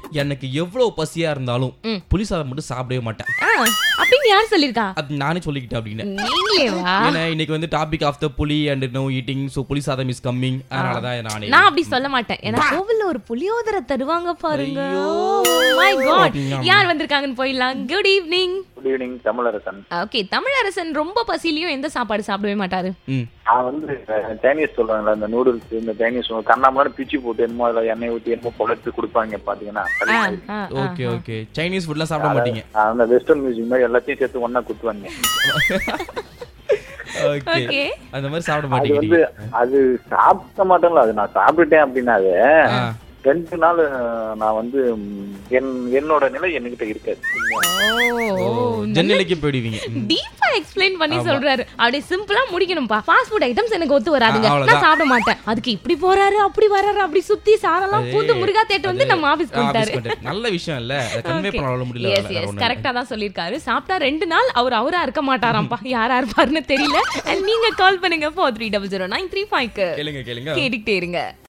எனக்கு எவ்வளவு பசியா இருந்தாலும் ம். புளி சாதம் மட்டும் சாப்பிடவே மாட்டேன் ஆ, அப்படின்னு யார் சொல்லிருக்கா அது நானே சொல்லிக்கிட்டேன் அப்படின்னு நீங்களே வா ஏன்னா இன்னைக்கு வந்து டாபிக் ஆஃப் த புலி அண்ட் நோ ஈட்டிங் ஸோ புளி சாதம் இஸ் கம்மிங் அதனால தான் நானே நான் அப்படி சொல்ல மாட்டேன் ஏன்னா கோவில்ல ஒரு புளியோதரை தருவாங்க பாருங்க ஐயோ. மை காட் அப்படிங்களா? யார் வந்திருக்காங்கன்னு போயிடலாம் good evening good evening Tamilarasan okay Tamilarasan ரொம்ப பசிலையும் எந்த சாப்பாடு சாப்பிடவே மாட்டாரு ம் நான் வந்து அஹ், சைனீஸ் சொல்றாங்களா இந்த நூடுல்ஸ் இந்த சைனீஸ் கண்ணாமலாம் பிச்சு போட்டு என்னமோ அதில் எண்ணெய் ஊற்றி என்னமோ குழத்து கொடுப்பாங்க பாத்தீங்கன்னா ஆ, ஆ, ஆ. ஓகே ஓகே சைனீஸ் ஃபுட்லாம் சாப்பிட மாட்டீங்க நான் அந்த வெஸ்டர்ன் மியூசிக் மாதிரி எல்லாத்தையும் சேர்த்து ஒண்ணா குத்துவாங்க ஓகே Okay. அந்த மாதிரி சாப்பிட அது மாட்டீங்க வந்து அது சாப்பிட மாட்டேன்ல அது நான் சாப்பிட்டுட்டேன் அப்படின்னாவே ஆ. ரெண்டு நாள் அஹ், நான் வந்து ம், என் என்னோட நிலை என்கிட்ட இருக்காது ஓ ஜன்னலைக்கு போயிடுவீங்க ம். டீப்பா எக்ஸ்பிளைன் பண்ணி சொல்றாரு அப்படியே சிம்பிளா முடிக்கணும்பா ஃபாஸ்ட் ஃபுட் ஐட்டம்ஸ் எனக்கு ஒத்து வராதுங்க ஆ, அவ்வளவுதான். நான் சாப்பிட மாட்டேன் அதுக்கு இப்படி போறாரு அப்படி வராரு அப்படி சுத்தி சாரெல்லாம் பூந்து முருகா தேட்டு வந்து நம்ம ஆபீஸ் ஆ, வந்துட்டாரு office வந்துட்டாரு. நல்ல விஷயம் இல்ல அதை கன்வே பண்ண முடியல எஸ் எஸ் கரெக்டா தான் சொல்லிருக்காரு சாப்பிட்டா ரெண்டு நாள் அவர் அவரா இருக்க மாட்டாராம்ப்பா யாரா இருப்பாருன்னு தெரியல And நீங்க கால் பண்ணுங்க four three double zero nine three ஃபைவ்க்கு கேளுங்க கேளுங்க கேட்டுக்கிட்டே இருங்க